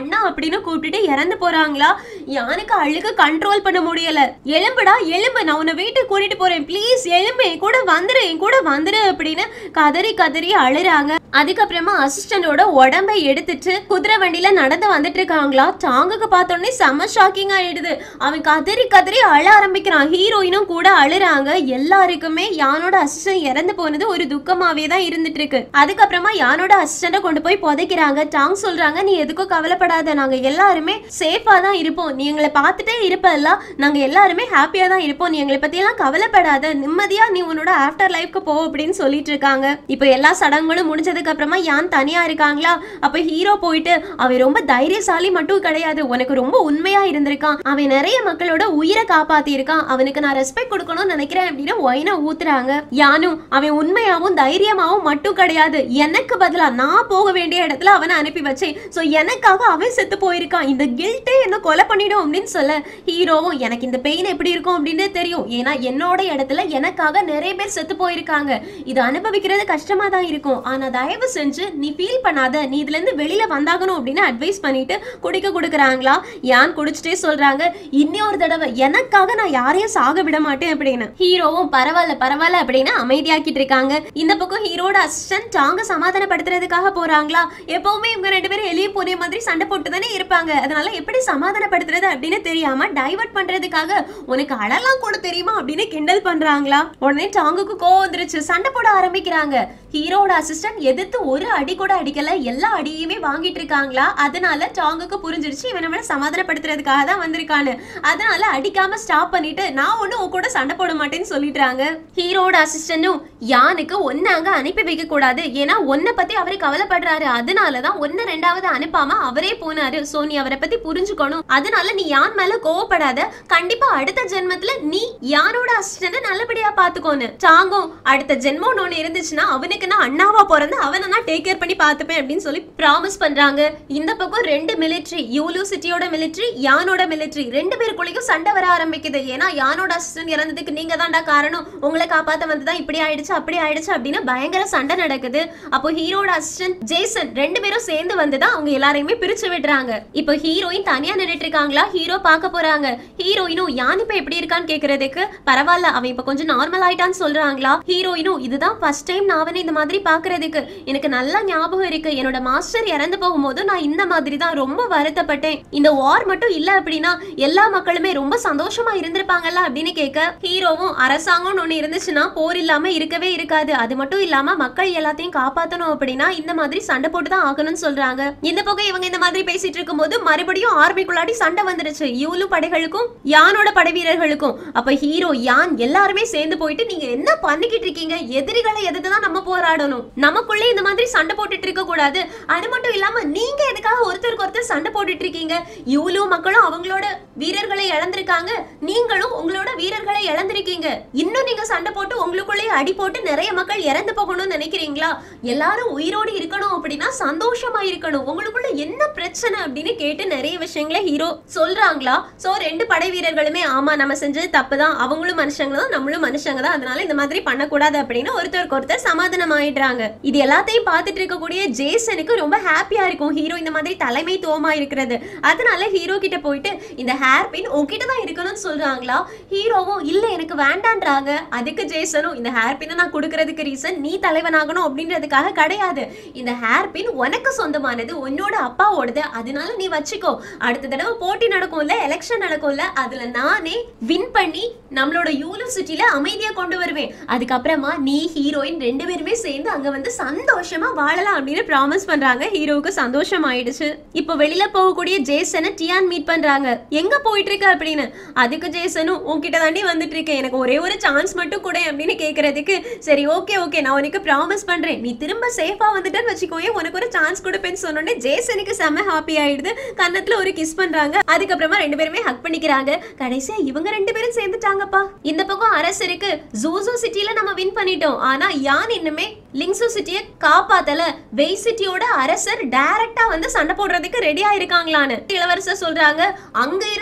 அண்ணா அப்படின்னு கூப்பிட்டுட்டு இறந்து போறாங்களா யானுக்கு அழுக கண்ட்ரோல் பண்ண முடியல எலும்புடா எலும்பு நான் உன்னை வீட்டுக்கு கூட்டிட்டு போறேன் ப்ளீஸ் எலும்பு என் கூட வந்துரு என் கூட வந்துரு அப்படின்னு கதறி கதறி அழுறாங்க அதுக்கப்புறமா அசிஸ்டண்டோட உடம்பை எடுத்துட்டு குதிரை வண்டியில நடந்து வந்துட்டு இருக்காங்களா டாங்குக்கு பார்த்தோன்னே செம்ம ஷாக்கிங் ஆயிடுது அவன் கதறி கதறி அழ ஆரம்பிக்கிறான் ஹீரோயினும் கூட அழுறாங்க எல்லாருக்குமே யானோட அசிஸ்டன்ட் இறந்து போனது ஒரு துக்கமாவே தான் இருந்துட்டு இருக்கு அதுக்கப்புறமா யானோட அசிஸ்டண்ட கொண்டு போய் புதைக்கிறாங்க டாங் சொல்றாங்க நீ எதுக்கும் கவலைப்படாத நாங்க எல்லாருமே சேஃபா தான் இருப்போம் நீ எங்களை பார்த்துட்டே இருப்பல்ல நாங்க எல்லாருமே ஹாப்பியா தான் இருப்போம் நீ எங்களை பத்தி எல்லாம் கவலைப்படாத நிம்மதியா நீ உன்னோட ஆஃப்டர் லைஃப்க்கு போ அப்படின்னு சொல்லிட்டு இருக்காங்க இப்போ எல்லா சடங்குகளும் முடிஞ்சதுக்கு அப்புறமா யான் தனியா இருக்காங்களா அப்ப ஹீரோ போயிட்டு அவன் ரொம்ப தைரியசாலி மட்டும் கிடையாது உனக்கு ரொம்ப உண்மையா இருந்திருக்கான் அவன் நிறைய மக்களோட உயிரை காப்பாத்தி இருக்கான் அவனுக்கு நான் ரெஸ்பெக்ட் கொடுக்கணும்னு நினைக்கிறேன் அப்படின்னு ஒயினை ஊத்துறாங்க யானும் அவன் உண்மையாவும் தைரியமாவும் மட்டும் கிடையாது எனக்கு பதிலா நான் போக வேண்டிய இடத்துல அவனை அனுப்பி வச்சேன் சோ எனக்காக அவன் செத்து போயிருக்கான் இந்த கில்ட்டே என்ன கொலை பண்ணிடும் அப்படின்னு சொல்ல ஹீரோவும் எனக்கு இந்த பெயின் எப்படி இருக்கும் அப்படின்னு தெரியும் ஏன்னா என்னோட இடத்துல எனக்காக நிறைய பேர் செத்து போயிருக்காங்க இது அனுபவிக்கிறது கஷ்டமா தான் இருக்கும் ஆனா தயவு செஞ்சு நீ ஃபீல் பண்ணாத நீ இதுல இருந்து வெளியில வந்தாகணும் அப்படின்னு அட்வைஸ் பண்ணிட்டு குடிக்க கொடுக்குறாங்களா யான் குடிச்சிட்டே சொல்றாங்க இன்னொரு தடவை எனக்காக நான் யாரையும் சாக விட மாட்டேன் அப்படின்னு ஹீரோவும் பரவாயில்ல பரவாயில்ல அப்படின்னு அமைதியாக்கிட்டு இருக்காங்க இந்த பக்கம் ஹீரோட அசிஸ்டன்ட் டாங்க சமாதானப்படுத்துறதுக்காக போறாங்களா எப்பவுமே இவங்க ரெண்டு பேரும் எளிய பூனை மாதிரி சண்டை போட்டு தானே இருப்பாங்க அதனால எப்படி சமாதானப்படுத்துறது அப்படின்னு தெரியாம டைவர்ட் பண்றதுக்காக உனக்கு அழலாம் கூட தெரியுமா அப்படின்னு கிண்டல் பண்றாங்களா உடனே டாங்குக்கு கோவம் வந்துருச்சு சண்டை போட ஆரம்பிக்கிறாங்க ஹீரோட அசிஸ்டன்ட் எதிர்த்து ஒரு அடி கூட அடிக்கல எல்லா அடியுமே வாங்கிட்டு இருக்காங்களா அதனால டாங்குக்கு புரிஞ்சிருச்சு இவன் நம்மள சமாதானப்படுத்துறதுக்காக தான் வந்திருக்கான்னு அதனால அடிக்காம ஸ்டாப் பண்ணிட்டு நான் ஒண்ணு உன் கூட சண்டை போட மாட்டேன்னு சொல்லிடுறாங்க ஹீரோட அசிஸ்டன்டும் யானுக்கு ஒன்னு அங்க அனுப்பி வைக்க கூடாது ஏன்னா ஒன்ன பத்தி அவரு கவலைப்படுறாரு அதனாலதான் ஒன்னு ரெண்டாவது அனுப்பாம அவரே போனாரு சோ நீ அவரை பத்தி புரிஞ்சுக்கணும் அதனால நீ யான் மேல கோவப்படாத கண்டிப்பா அடுத்த ஜென்மத்துல நீ யானோட அசிஸ்டன்ட நல்லபடியா பாத்துக்கோன்னு டாங்கும் அடுத்த ஜென்மம் ஒண்ணு இருந்துச்சுன்னா அவனுக்கு நான் அண்ணாவா பிறந்து அவனை நான் டேக் கேர் பண்ணி பார்த்துப்பேன் அப்படின்னு சொல்லி ப்ராமிஸ் பண்றாங்க இந்த பக்கம் ரெண்டு மிலிட்ரி யூலு சிட்டியோட மிலிட்ரி யானோட மிலிட்ரி ரெண்டு பேருக்குள்ளேயும் சண்டை வர ஆரம்பிக்குது ஏன்னா யானோட அசிஸ்டன்ட் இறந்ததுக்கு நீங்க தான்டா காரணம் உங்களை காப்பாத்த வந்துதான் இப்படி ஆயிடுச்சு அப்படி ஆயிடுச்சு அப்படின்னு பயங்கர சண்டை நடக்குது அப்போ ஹீரோட அசிஸ்டன்ட் ஜேசன் ரெண்டு பேரும் சேர்ந்து வந்து தான் அவங்க எல்லாரையுமே பிரிச்சு விடுறாங்க இப்போ ஹீரோயின் தனியா நின்னுட்டு இருக்காங்களா ஹீரோ பார்க்க போறாங்க ஹீரோயினும் யான் இப்ப எப்படி இருக்கான்னு கேக்குறதுக்கு பரவாயில்ல அவன் இப்ப கொஞ்சம் நார்மல் ஆயிட்டான்னு சொல்றாங்களா ஹீரோயினும் இதுதான் ஃபர்ஸ்ட் டைம் நான் அவனை இந்த மாதிரி பாக்குறதுக்கு எனக்கு நல்லா ஞாபகம் இருக்கு என்னோட மாஸ்டர் இறந்து போகும்போது நான் இந்த மாதிரி தான் ரொம்ப வருத்தப்பட்டேன் இந்த வார் மட்டும் இல்ல அப்படின்னா எல்லா மக்களுமே ரொம்ப சந்தோஷமா இருந்திருப்பாங்கல்ல அப்படின்னு கேட்க ஹீரோவும் அரசாங்கம்னு ஒண்ணு இருந்துச்சுன்னா போர் இல்லாம இருக்கவே இருக்காது அது மட்டும் இல்லாம மக்கள் எல்லாத்தையும் காப்பாத்தணும் அப்படின்னா இந்த மாதிரி சண்டை போட்டு தான் ஆகணும்னு சொல்றாங்க இந்த பக்கம் இவங்க இந்த மாதிரி பேசிட்டு இருக்கும்போது மறுபடியும் ஆர்மிக்குள்ளாடி சண்டை வந்துருச்சு யூலு படைகளுக்கும் யானோட படை வீரர்களுக்கும் அப்ப ஹீரோ யான் எல்லாருமே சேர்ந்து போயிட்டு நீங்க என்ன பண்ணிக்கிட்டு இருக்கீங்க எதிரிகளை எதிர்த்து தான் நம்ம போராடணும் நமக்குள்ளே இந்த மாதிரி சண்டை போட்டுட்டு இருக்க கூடாது அது மட்டும் இல்லாம நீங்க எதுக்காக ஒருத்தருக்கு ஒருத்தர் சண்டை போட்டுட்டு இருக்கீங்க யூலு மக்களும் அவங்களோட வீரர்களை இழந்திருக்காங்க நீங்களும் உங்களோட வீரர்களை இழந்திருக்கீங்க இன்னும் நீங்க சண்டை போட்டு உங்களுக்குள்ளேயே அடி போட்டு நிறைய மக்கள் இறந்து போகணும்னு நினைக்கிறீங்களா எல்லாரும் உயிரோடு இருக்கணும் அப்படின்னா சந்தோஷமா இருக்கணும் உங்களுக்குள்ள என்ன பிரச்சனை அப்படின்னு கேட்டு நிறைய விஷயங்களை ஹீரோ சொல்றாங்களா சோ ரெண்டு படை வீரர்களுமே ஆமா நம்ம செஞ்சது தப்பு தான் அவங்களும் மனுஷங்க தான் நம்மளும் மனுஷங்க தான் அதனால இந்த மாதிரி பண்ணக்கூடாது அப்படின்னு ஒருத்தருக்கு ஒருத்தர் சமாதானம் ஆயிடுறாங்க இது எல்லாத்தையும் பார்த்துட்டு இருக்கக்கூடிய ஜேசனுக்கு ரொம்ப ஹாப்பியா இருக்கும் ஹீரோ இந்த மாதிரி தலைமைத்துவமா இருக்கிறது அதனால ஹீரோ கிட்ட போயிட்டு இந்த ஹேர் பின் உன்கிட்ட தான் இருக்கணும்னு சொல்றாங்களா ஹீரோவும் இல்ல எனக்கு வேண்டான்றாங்க அதுக்கு ஜேசனும் இந்த ஹேர் பின்னை நான் கொடுக்கறதுக்கு ரீசன் நீ தலைவனாகணும் அப்படின்றதுக்காக கிடையாது இந்த ஹேர் பின் உனக்கு சொந்தமானது உன்னோட அப்பாவோடது அதனால நீ வச்சுக்கோ அடுத்த தடவை போட்டி நடக்கும்ல எலெக்ஷன் நடக்கும்ல அதுல நானே வின் பண்ணி நம்மளோட யூனிவர்சிட்டியில அமைதியா கொண்டு வருவேன் அதுக்கப்புறமா நீ ஹீரோயின் ரெண்டு பேருமே சேர்ந்து அங்க வந்து சந்தோஷமா வாழலாம் அப்படின்னு ப்ராமிஸ் பண்றாங்க ஹீரோவுக்கு சந்தோஷம் ஆயிடுச்சு இப்போ வெளியில போகக்கூடிய ஜேசனை டியான் மீட் பண்றாங்க எங்க போயிட்டு இருக்க அப்படின்னு அதுக்கு ஜேசனும் உன்கிட்ட தாண்டி வந்துட்டு இருக்கேன் எனக்கு ஒரே ஒரு சான்ஸ் மட்டும் கூட அப்படின்னு கேக்குறதுக்கு சரி ஓகே ஓகே நான் உனக்கு ப்ராமிஸ் பண்றேன் நீ திரும்ப சேஃபா வந்துட்டேன்னு வச்சுக்கோயே உனக்கு ஒரு சான்ஸ் கொடுப்பேன்னு சொன்னோடனே ஜேசனுக்கு செம்ம ஹாப்பி ஆயிடுது கன்னத்துல ஒரு கிஸ் பண்றாங்க அதுக்கப்புறமா ரெண்டு பேருமே ஹக் பண்ணிக்கிறாங்க கடைசியா இவங்க ரெண்டு பேரும் சேர்ந்துட்டாங்கப்பா இந்த பக்கம் அரசருக்கு ஜூசோ சிட்டில நம்ம வின் பண்ணிட்டோம் ஆனா யான் இன்னுமே லிங்சு சிட்டியை காப்பாத்தல வெய் சிட்டியோட அரசர் டைரக்டா வந்து சண்டை போடுறதுக்கு ரெடியா இருக்காங்களான்னு இளவரசர் சொல்றாங்க அங்க இருந்து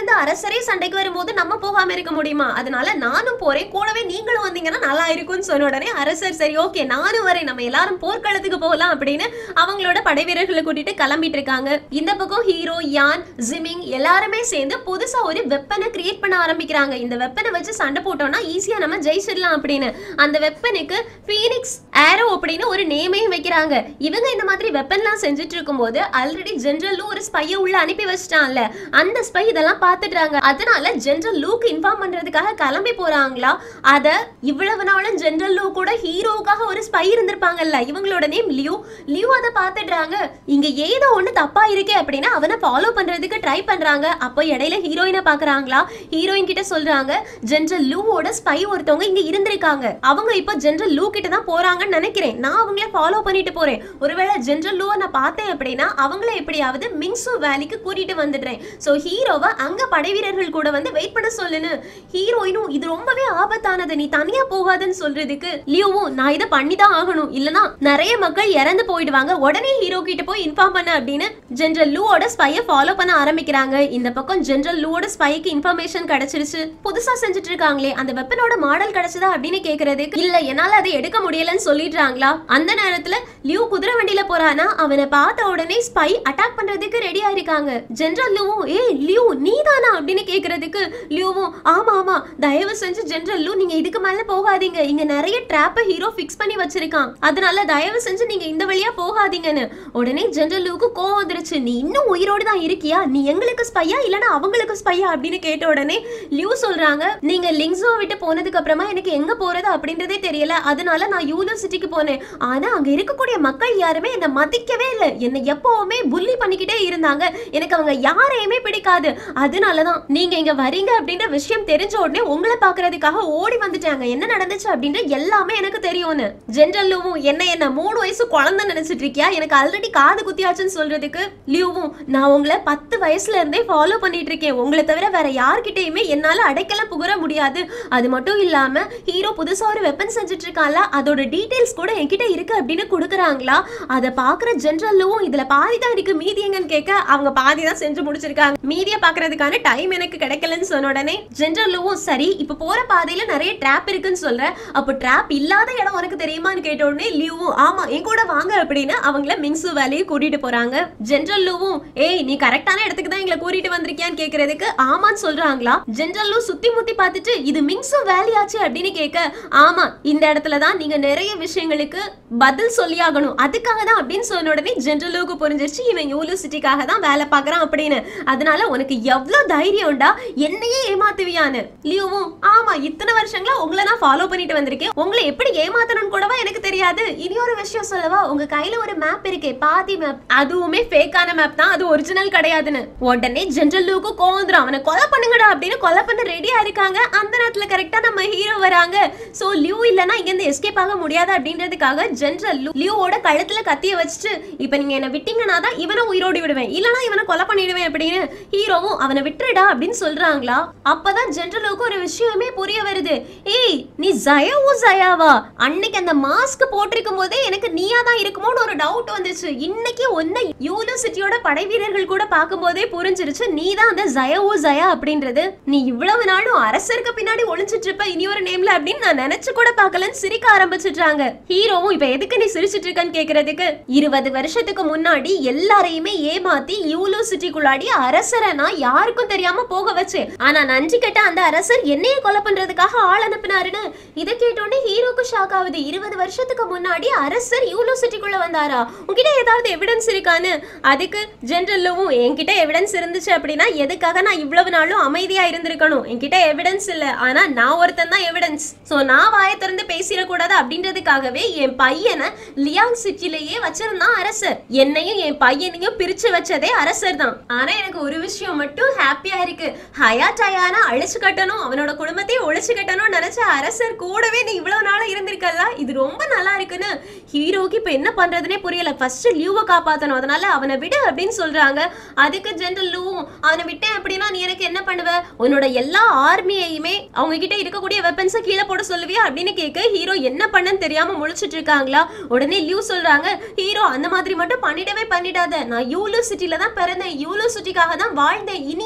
இருந்து அரசரே சண்டைக்கு வரும்போது நம்ம போகாம இருக்க முடியுமா அதனால நானும் போறேன் கூடவே நீங்களும் வந்தீங்கன்னா நல்லா இருக்கும்னு சொன்ன உடனே அரசர் சரி ஓகே நானும் வரேன் நம்ம எல்லாரும் போர்க்களத்துக்கு போகலாம் அப்படின்னு அவங்களோட படை வீரர்களை கூட்டிட்டு கிளம்பிட்டு இருக்காங்க இந்த பக்கம் ஹீரோ யான் ஜிமிங் எல்லாருமே சேர்ந்து புதுசா ஒரு வெப்பனை கிரியேட் பண்ண ஆரம்பிக்கிறாங்க இந்த வெப்பனை வச்சு சண்டை போட்டோம்னா ஈஸியா நம்ம ஜெயிச்சிடலாம் அப்படின்னு அந்த வெப்பனுக்கு ஃபீனிக்ஸ் ஏரோ அப்படின்னு ஒரு நேமையும் வைக்கிறாங்க இவங்க இந்த மாதிரி வெப்பன்லாம் செஞ்சுட்டு இருக்கும்போது ஆல்ரெடி ஜென்ரலும் ஒரு ஸ்பையை உள்ள அனுப்பி வச்சிட்டான்ல அந்த ஸ்பை இதெல்லாம் பார்த்துட்டாங்க அதனால ஜென்ரல் லூக்கு இன்ஃபார்ம் பண்றதுக்காக கிளம்பி போறாங்களா அத இவ்வளவு நாளும் ஜென்ரல் லூ கூட ஹீரோவுக்காக ஒரு ஸ்பை இருந்திருப்பாங்கல்ல இவங்களோட நேம் லியூ லியூ அதை பார்த்துடுறாங்க இங்க ஏதோ ஒண்ணு தப்பா இருக்கே அப்படின்னா அவனை ஃபாலோ பண்றதுக்கு ட்ரை பண்றாங்க அப்போ இடையில ஹீரோயினை பாக்குறாங்களா ஹீரோயின் கிட்ட சொல்றாங்க ஜென்ரல் லூவோட ஸ்பை ஒருத்தவங்க இங்க இருந்திருக்காங்க அவங்க இப்போ ஜென்ரல் லூ கிட்ட தான் போறாங்கன்னு நினைக்கிறேன் நான் அவங்கள ஃபாலோ பண்ணிட்டு போறேன் ஒருவேளை ஜென்ரல் லூவை நான் பார்த்தேன் அப்படின்னா அவங்கள எப்படியாவது மிங்சு வேலிக்கு கூட்டிட்டு வந்துடுறேன் சோ ஹீரோவை அங்க படை வீரர்கள் கூட வந்து வெயிட் பண்ண சொல்லுன்னு ஹீரோயினும் இது ரொம்பவே ஆபத்தானது நீ தனியா போகாதன்னு சொல்றதுக்கு லியோவும் நான் இதை பண்ணி தான் ஆகணும் இல்லனா நிறைய மக்கள் இறந்து போயிடுவாங்க உடனே ஹீரோ கிட்ட போய் இன்ஃபார்ம் பண்ண அப்படின்னு ஜெனரல் லூவோட ஸ்பையை ஃபாலோ பண்ண ஆரம்பிக்கிறாங்க இந்த பக்கம் ஜெனரல் லூவோட ஸ்பைக்கு இன்ஃபர்மேஷன் கிடைச்சிருச்சு புதுசா செஞ்சுட்டு இருக்காங்களே அந்த வெப்பனோட மாடல் கிடைச்சதா அப்படின்னு கேக்குறதுக்கு இல்ல என்னால அதை எடுக்க முடியலன்னு சொல்லிடுறாங்களா அந்த நேரத்துல லியூ குதிரை வண்டியில போறானா அவனை பார்த்த உடனே ஸ்பை அட்டாக் பண்றதுக்கு ரெடியா இருக்காங்க ஜெனரல் லூவும் ஏய் லியூ நீதானா அப்படின்னு கேக்குறதுக்கு லியூவும் ஆமா ஆமா தயவு செஞ்சு ஜெனரல் லூ நீங்க இதுக்கு மேல போகாதீங்க இங்க நிறைய ட்ராப்ப ஹீரோ ஃபிக்ஸ் பண்ணி வச்சிருக்கான் அதனால தயவு செஞ்சு நீங்க இந்த வழியா போகாதீங்கன்னு உடனே ஜெனரல் லூக்கு கோவம் வந்துருச்சு நீ இன்னும் உயிரோடு தான் இருக்கியா நீ எங்களுக்கு ஸ்பையா இல்லனா அவங்களுக்கு ஸ்பையா அப்படின்னு கேட்ட உடனே லியூ சொல்றாங்க நீங்க லிங்ஸோ விட்டு போனதுக்கு அப்புறமா எனக்கு எங்க போறது அப்படின்றதே தெரியல அதனால நான் யூலோ சிட்டிக்கு போனேன் ஆனா அங்க இருக்கக்கூடிய மக்கள் யாருமே என்ன மதிக்கவே இல்லை என்னை எப்பவுமே புல்லி பண்ணிக்கிட்டே இருந்தாங்க எனக்கு அவங்க யாரையுமே பிடிக்காது அதனாலதான் நீங்க இங்க வரீங்க அப்படின்ற விஷயம் தெரிஞ்ச உடனே உங்களை பாக்குறதுக்காக ஓடி வந்துட்டாங்க என்ன நடந்துச்சு அப்படின்ற எல்லாமே எனக்கு தெரியும்னு ஜென்ரல் லூவும் என்ன என்ன மூணு வயசு குழந்தை நினைச்சிட்டு இருக்கியா எனக்கு ஆல்ரெடி காது குத்தியாச்சுன்னு சொல்றதுக்கு லியூவும் நான் உங்களை பத்து வயசுல இருந்தே ஃபாலோ பண்ணிட்டு இருக்கேன் உங்களை தவிர வேற யார்கிட்டயுமே என்னால அடைக்கலம் புகர முடியாது அது மட்டும் இல்லாம ஹீரோ புதுசா ஒரு வெப்பன் செஞ்சுட்டு இருக்கான்ல அதோட டீடைல்ஸ் கூட என்கிட்ட இருக்கு அப்படின்னு கொடுக்குறாங்களா அதை பாக்குற ஜென்ரல்லும் இதுல பாதி தான் இருக்கு மீதி எங்கன்னு கேட்க அவங்க பாதி தான் செஞ்சு முடிச்சிருக்காங்க மீதியை பாக்குறதுக்கான டைம் எனக்கு கிடைக்கலன்னு சொன்ன உடனே ஜென்ரல்லும் சரி இப்ப போற பாதையில நிறைய ட்ராப் இருக்குன்னு சொல்ற அப்போ ட்ராப் இல்லாத இடம் உனக்கு தெரியுமான்னு கேட்ட உடனே லியூவும் ஆமா என் கூட வாங்க அப்படின்னு அவங்கள மிங்சு வேலையை கூட்டிட்டு போறாங்க ஜென்ரல் லூவும் ஏய் நீ கரெக்டான இடத்துக்கு தான் எங்களை கூட்டிட்டு வந்திருக்கியான்னு கேக்குறதுக்கு ஆமான்னு சொல்றாங்களா ஜென்ரல் லூ சுத்தி முத்தி பார்த்துட்டு இது மிங்சு வேலையாச்சு அப்படின்னு கேட்க ஆமா இந்த இடத்துல தான் நீங்க நிறைய விஷயங்களுக்கு பதில் சொல்லியாகணும் அதுக்காக தான் அப்படின்னு சொன்ன உடனே ஜென்ரல் லூக்கு புரிஞ்சிருச்சு இவன் யூனிவர்சிட்டிக்காக தான் வேலை பார்க்கறான் அப்படின்னு அதனால உனக்கு எவ்வளவு தைரியம்டா என்னையே ஏமாத்துவியான்னு லியோவும் ஆமா இத்தனை வருஷங்களா உங்களை நான் ஃபாலோ பண்ணிட்டு வந்திருக்கேன் உங்களை எப்படி ஏமாத்தணும்னு கூடவா எனக்கு தெரியாது இனி ஒரு விஷயம் சொல்லவா உங்க கையில ஒரு மேப் இருக்கே பாதி மேப் அதுவுமே ஃபேக்கான மேப் தான் அது ஒரிஜினல் கிடையாதுன்னு உடனே ஜென்ரல் லூக்கு கோவந்துரும் அவனை கொலை பண்ணுங்கடா அப்படின்னு கொலை பண்ண ரெடியா இருக்காங்க அந்த நேரத்துல கரெக்டா நம்ம ஹீரோ வராங்க சோ லியூ இல்லனா இங்க இருந்து எஸ்கேப் ஆக முடியாது அப்படின்றதுக்காக ஜென்ரல் லியூவோட கழுத்துல கத்திய வச்சுட்டு இப்ப நீங்க என்ன விட்டீங்கன்னா தான் இவனை உயிரோடி விடுவேன் இல்லனா இவனை கொலை பண்ணிடுவேன் அப்படின்னு ஹீரோவும் அவனை விட்டுடுடா அப்படின்னு சொல்றாங்களா அப்பதான் ஜென்ரலுக்கு ஒரு விஷயமே புரிய வருது ஏய் நீ ஜயாவும் ஜயாவா அன்னைக்கு அந்த மாஸ்க் போட்டிருக்கும் போதே எனக்கு நீயா தான் இருக்குமோன்னு ஒரு டவுட் வந்துச்சு இன்னைக்கு ஒன்ன யூனிவர்சிட்டியோட படை வீரர்கள் கூட பார்க்கும்போதே புரிஞ்சிருச்சு நீ தான் அந்த ஜயாவோ ஜயா அப்படின்றது நீ இவ்வளவு நாளும் அரசருக்கு பின்னாடி ஒளிஞ்சிட்டு இருப்ப இனி ஒரு நேம்ல அப்படின்னு நான் நினைச்சு கூட பார்க்கலன்னு சிரிக்க ஆரம்பிச்சிட்டாங்க ஹீரோவும் இப்ப எதுக்கு நீ சிரிச்சிட்டு இருக்கன்னு கேக்குறதுக்கு இருபது வருஷத்துக்கு முன்னாடி எல்லாரையுமே ஏமாத்தி யூனிவர்சிட்டிக்குள்ளாடி அரசரை நான் யாருக்கும் தெரியாம போக வச்சேன் ஆனா நன்றி கெட்ட அந்த அரசர் என்னைய கொலை பண்றதுக்காக ஆள் அனுப்பினாருன்னு இதை கேட்டோடனே ஹீரோக்கு ஷாக் ஆகுது இருபது வருஷத்துக்கு முன்னாடி அரசர் யூனிவர்சிட்டிக்குள்ள வந்தாரா உன்கிட்ட ஏதாவது எவிடன்ஸ் இருக்கான்னு அதுக்கு ஜென்ரல்லவும் என்கிட்ட எவிடன்ஸ் இருந்துச்சு அப்படின்னா எதுக்காக நான் இவ்வளவு நாளும் அமைதியா இருந்திருக்கணும் என்கிட்ட எவிடன்ஸ் இல்ல ஆனா நான் ஒருத்தன் தான் எவிடன்ஸ் சோ நான் வாயை திறந்து பேசிடக்கூடாது அப்படின்றதுக்காகவே என் பையனை லியாங் சிட்டிலேயே வச்சிருந்தான் அரசர் என்னையும் என் பையனையும் பிரிச்சு வச்சதே அரசர் தான் ஆனா எனக்கு ஒரு விஷயம் மட்டும் ஹாப்பியா இருக்கு ஹயா டயானா அழிச்சு கட்டணும் அவனோட குடும்பத்தையும் ஒழிச்சு கட்டணும்னு நினைச்ச அரசர் கூடவே நீ இவ்வளவு நாளா இருந்திருக்கல்ல இது ரொம்ப நல்லா இருக்குன்னு ஹீரோக்கு இப்ப என்ன பண்றதுனே புரியல ஃபர்ஸ்ட் லியூவை காப்பாத்தணும் அதனால அவனை விடு அப்படின்னு சொல்றாங்க அதுக்கு ஜெனரல் லூவும் அவனை விட்டேன் அப்படின்னா நீ எனக்கு என்ன பண்ணுவ உன்னோட எல்லா ஆர்மியையுமே அவங்க கிட்ட இருக்கக்கூடிய வெப்பன்ஸை கீழே போட சொல்லுவியா அப்படின்னு கேட்க ஹீரோ என்ன பண்ணன்னு தெரியாம முழிச்சிட்டு இருக்காங்களா உடனே லியூ சொல்றாங்க ஹீரோ அந்த மாதிரி மட்டும் பண்ணிடவே பண்ணிடாத நான் யூனிவர்சிட்டியில தான் பிறந்தேன் யூனிவர்சிட்டிக்காக தான் வாழ்ந்தேன் இனி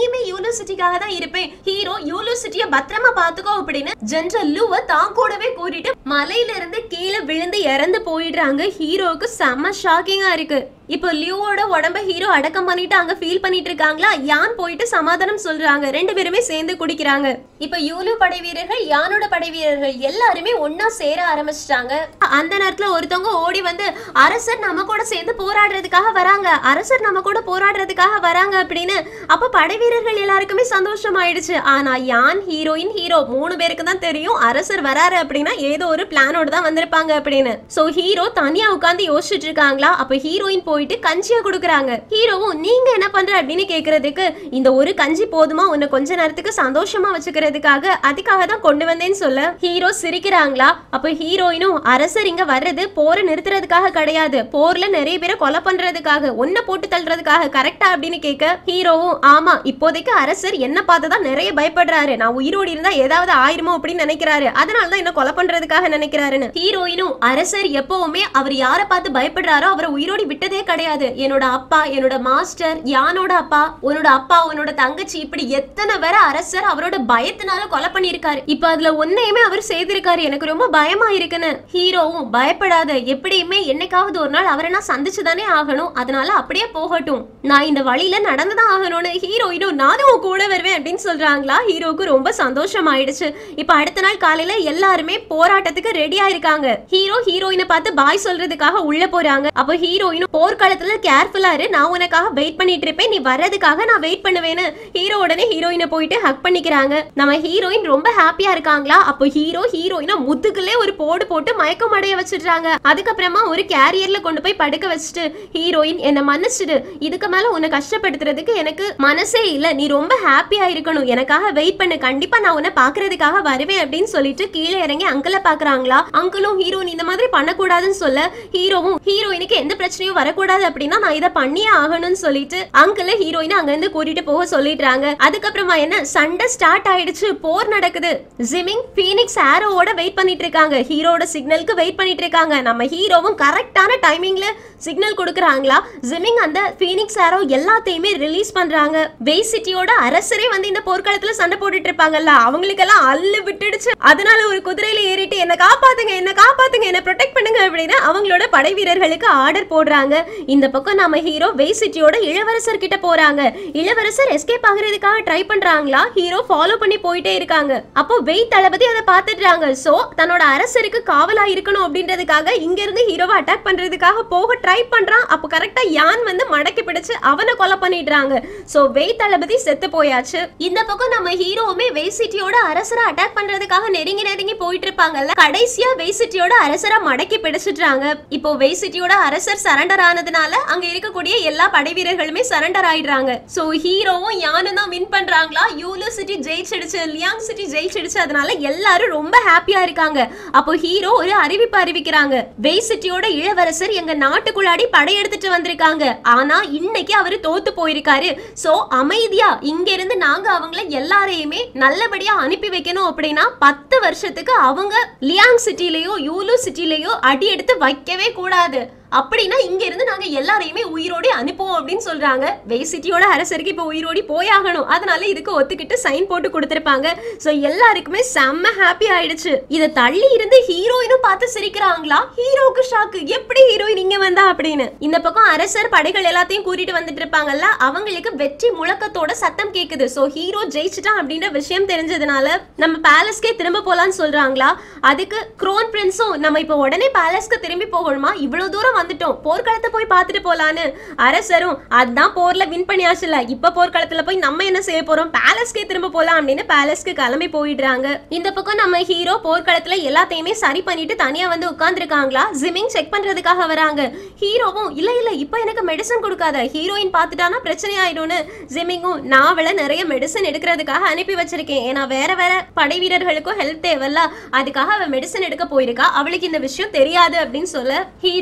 இனிமே யூனிவர்சிட்டிக்காக தான் இருப்பேன் ஹீரோ யூனிவர்சிட்டிய பத்திரமா பாத்துக்கோ அப்படின்னு ஜெனரல் லூவ தான் கூடவே கூட்டிட்டு மலையில இருந்து கீழே விழுந்து இறந்து போயிடுறாங்க ஹீரோவுக்கு செம்ம ஷாக்கிங்கா இருக்கு இப்போ லியோவோட உடம்ப ஹீரோ அடக்கம் பண்ணிட்டு அங்க ஃபீல் பண்ணிட்டு இருக்காங்களா யான் போயிட்டு சமாதானம் சொல்றாங்க ரெண்டு பேருமே சேர்ந்து குடிக்கிறாங்க இப்போ யூலு படை வீரர்கள் யானோட படை வீரர்கள் எல்லாருமே ஒன்னா சேர ஆரம்பிச்சிட்டாங்க அந்த நேரத்துல ஒருத்தவங்க ஓடி வந்து அரசர் நம்ம கூட சேர்ந்து போராடுறதுக்காக வராங்க அரசர் நம்ம கூட போராடுறதுக்காக வராங்க அப்படின்னு அப்ப படை வீரர்கள் எல்லாருக்குமே சந்தோஷம் ஆயிடுச்சு ஆனா யான் ஹீரோயின் ஹீரோ மூணு பேருக்கு தான் தெரியும் அரசர் வராரு அப்படின்னா ஏதோ ஒரு பிளானோட தான் வந்திருப்பாங்க அப்படின்னு சோ ஹீரோ தனியா உட்காந்து யோசிச்சுட்டு இருக்காங்களா அப்ப ஹீரோயின் போயிட்டு கஞ்சியை கொடுக்குறாங்க ஹீரோவும் நீங்க என்ன பண்ற அப்படின்னு கேக்குறதுக்கு இந்த ஒரு கஞ்சி போதுமா உன்னை கொஞ்ச நேரத்துக்கு சந்தோஷமா வச்சுக்கிறதுக்காக அதுக்காக தான் கொண்டு வந்தேன்னு சொல்ல ஹீரோ சிரிக்கிறாங்களா அப்ப ஹீரோயினும் அரசர் இங்க வர்றது போரை நிறுத்துறதுக்காக கிடையாது போர்ல நிறைய பேரை கொலை பண்றதுக்காக ஒன்ன போட்டு தள்ளுறதுக்காக கரெக்டா அப்படின்னு கேட்க ஹீரோவும் ஆமா இப்போதைக்கு அரசர் என்ன பார்த்து தான் நிறைய பயப்படுறாரு நான் உயிரோடு இருந்தா ஏதாவது ஆயிருமோ அப்படின்னு நினைக்கிறாரு அதனால தான் என்ன கொலை பண்றதுக்காக நினைக்கிறாருன்னு ஹீரோயினும் அரசர் எப்பவுமே அவர் யாரை பார்த்து பயப்படுறாரோ அவரை உயிரோடி விட்டதே கிடையாது என்னோட அப்பா என்னோட மாஸ்டர் யானோட அப்பா உன்னோட அப்பா உன்னோட தங்கச்சி இப்படி எத்தனை பேரை அரசர் அவரோட பயத்தினால கொலை பண்ணியிருக்காரு இப்ப அதுல ஒன்னையுமே அவர் செய்திருக்காரு எனக்கு ரொம்ப பயமா இருக்குன்னு ஹீரோவும் பயப்படாத எப்படியுமே என்னைக்காவது ஒரு நாள் அவரை நான் சந்திச்சு தானே ஆகணும் அதனால அப்படியே போகட்டும் நான் இந்த வழியில நடந்துதான் ஆகணும்னு ஹீரோயினும் நானும் உன் கூட வருவேன் அப்படின்னு சொல்றாங்களா ஹீரோவுக்கு ரொம்ப சந்தோஷம் ஆயிடுச்சு இப்ப அடுத்த நாள் காலையில எல்லாருமே போராட்டத்துக்கு ரெடியா இருக்காங்க ஹீரோ ஹீரோயினை பார்த்து பாய் சொல்றதுக்காக உள்ள போறாங்க அப்ப ஹீரோயினும் போர்க்களத்துல கேர்ஃபுல்லா இரு நான் உனக்காக வெயிட் பண்ணிட்டு இருப்பேன் நீ வர்றதுக்காக நான் வெயிட் பண்ணுவேன்னு ஹீரோ உடனே ஹீரோயினை போயிட்டு ஹக் பண்ணிக்கிறாங்க நம்ம ஹீரோயின் ரொம்ப ஹாப்பியா இருக்காங்களா அப்போ ஹீரோ ஹீரோயினை முதுகுலே ஒரு போடு போட்டு மயக்கம் அடைய வச்சிடுறாங்க அதுக்கப்புறமா ஒரு கேரியர்ல கொண்டு போய் படுக்க வச்சுட்டு ஹீரோயின் என்ன மன்னிச்சிடு இதுக்கு மேல உன்னை கஷ்டப்படுத்துறதுக்கு எனக்கு மனசே இல்ல நீ ரொம்ப ஹாப்பியா இருக்கணும் எனக்காக வெயிட் பண்ணு கண்டிப்பா நான் உன்னை பாக்குறதுக்காக வருவேன் அப்படின்னு சொல்லிட்டு கீழே இறங்கி அங்கிள பாக்குறாங்களா அங்கிளும் ஹீரோயின் இந்த மாதிரி பண்ணக்கூடாதுன்னு சொல்ல ஹீரோவும் ஹீரோயினுக்கு எந்த பிரச்சனையும் வரக்கூடாது அப்படின்னா நான் இதை பண்ணியே ஆகணும்னு சொல்லிட்டு அங்கிள ஹீரோயினை அங்க இருந்து கூட்டிட்டு போக சொல்லிடுறாங்க அதுக்கப்புறமா என்ன சண்டை ஸ்டார்ட் ஆயிடுச்சு போர் நடக்குது ஜிமிங் பீனிக்ஸ் ஆரோவோட வெயிட் பண்ணிட்டு இருக்காங்க ஹீரோட சிக்னலுக்கு வெயிட் பண்ணிட்டு இருக்காங்க நம்ம ஹீரோவும் கரெக்டான டைமிங்ல சிக்னல் கொடுக்குறாங்களா ஜிமிங் அந்த பீனிக்ஸ் ஆரோ எல்லாத்தையுமே ரிலீஸ் பண்றாங்க வெய் சிட்டியோட அரசரே வந்து இந்த போர்க்களத்துல சண்டை போட்டுட்டு இருப்பாங்கல்ல அவங்களுக்கெல்லாம் அள்ளு விட்டுடுச்சு அதனால ஒரு குதிரையில ஏறிட்டு என்ன காப்பாத்துங்க என்ன காப்பாத்துங்க என்ன ப்ரொடெக்ட் பண்ணுங்க அப்படின்னு அவங்களோட படை வீரர்களுக்கு ஆர்டர் போடுறாங்க இந்த பக்கம் நம்ம ஹீரோ வெய் சிட்டியோட இளவரசர் கிட்ட போறாங்க இளவரசர் எஸ்கேப் ஆகுறதுக்காக ட்ரை பண்றாங்களா ஹீரோ ஃபாலோ பண்ணி போயிட்டே இருக்காங்க அப்போ வெய் தளபதி அதை பார்த்துடுறாங்க சோ தன்னோட அரசருக்கு காவலா இருக்கணும் அப்படின்றதுக்காக இங்க இருந்து ஹீரோவை அட்டாக் பண்றதுக்காக போக ட்ரை பண்றான் அப்போ கரெக்டா யான் வந்து மடக்கி பிடிச்சு அவனை கொலை பண்ணிடுறாங்க சோ வெய் தளபதி செத்து போயாச்சு இந்த பக்கம் நம்ம ஹீரோவுமே வெய் சிட்டியோட அரசரை அட்டாக் பண்றதுக்காக நெருங்கி நெருங்கி போயிட்டு இருப்பாங்கல்ல கடைசியா வெய் சிட்டியோட அரசரை மடக்கி பிடிச்சிடுறாங்க இப்போ வெய் சிட்டியோட அரசர் சரண்டர் ஆனதுனால அங்க இருக்கக்கூடிய எல்லா படை வீரர்களுமே சரண்டர் ஆயிடுறாங்க சோ ஹீரோவும் யானும் தான் வின் பண்றாங்களா யூலு சிட்டி ஜெயிச்சிடுச்சு லியாங் சிட்டி ஜெயிச்சிடுச்சு அதனால எல்லாரும் ரொம்ப ஹாப்பியா இருக்காங்க அப்போ ஹீரோ ஒரு அறிவிப்பு அறிவிக்கிறாங்க வெய் சிட்டியோட இளவரசர் எங்க நாட்டுக்குள்ளாடி படையெடுத்துட்டு வந்திருக்காங்க ஆனா இன்னைக்கு அவரு தோத்து போயிருக்காரு சோ அமைதியா இங்க இருந்து நாங்க அவங்கள எல்லாரையுமே நல்லபடியா அனுப்பி வைக்கணும் அப்படின்னா பத்து வருஷத்துக்கு அவங்க லியாங் சிட்டிலேயோ யூலு சிட்டிலேயோ அடி எடுத்து வைக்கவே கூடாது அப்படின்னா இங்க இருந்து நாங்க எல்லாரையுமே உயிரோடி அனுப்புவோம் அப்படின்னு சொல்றாங்க வெய் சிட்டியோட அரசருக்கு இப்ப உயிரோடி போயாகணும் அதனால இதுக்கு ஒத்துக்கிட்டு சைன் போட்டு கொடுத்திருப்பாங்க சோ எல்லாருக்குமே செம்ம ஹாப்பி ஆயிடுச்சு இத தள்ளி இருந்து ஹீரோயினும் பார்த்து சிரிக்கிறாங்களா ஹீரோக்கு ஷாக்கு எப்படி ஹீரோயின் இங்க வந்தா அப்படின்னு இந்த பக்கம் அரசர் படைகள் எல்லாத்தையும் கூட்டிட்டு வந்துட்டு இருப்பாங்கல்ல அவங்களுக்கு வெற்றி முழக்கத்தோட சத்தம் கேக்குது சோ ஹீரோ ஜெயிச்சிட்டான் அப்படின்ற விஷயம் தெரிஞ்சதுனால நம்ம பேலஸ்க்கே திரும்ப போலான்னு சொல்றாங்களா அதுக்கு க்ரோன் பிரின்ஸும் நம்ம இப்ப உடனே பேலஸ்க்கு திரும்பி போகணுமா இவ்வளவு தூரம் வந்துட்டோம் போர்க்களத்தை போய் பார்த்துட்டு போலான்னு அரசரும் அதான் போர்ல வின் பண்ணியாச்சுல இப்ப போர்க்களத்துல போய் நம்ம என்ன செய்ய போறோம் பேலஸ்க்கே திரும்ப போலாம் அப்படின்னு பேலஸ்க்கு கிளம்பி போயிடுறாங்க இந்த பக்கம் நம்ம ஹீரோ போர்க்களத்துல எல்லாத்தையுமே சரி பண்ணிட்டு தனியா வந்து உட்கார்ந்துருக்காங்களா ஜிமிங் செக் பண்றதுக்காக வராங்க ஹீரோவும் இல்ல இல்ல இப்ப எனக்கு மெடிசன் கொடுக்காத ஹீரோயின் பார்த்துட்டானா பிரச்சனை ஆயிடும்னு ஜிமிங்கும் நான் அவளை நிறைய மெடிசன் எடுக்கிறதுக்காக அனுப்பி வச்சிருக்கேன் ஏன்னா வேற வேற படை வீரர்களுக்கும் ஹெல்ப் தேவைல்ல அதுக்காக அவ மெடிசன் எடுக்க போயிருக்கா அவளுக்கு இந்த விஷயம் தெரியாது அப்படின்னு சொல்ல ஹீரோவும்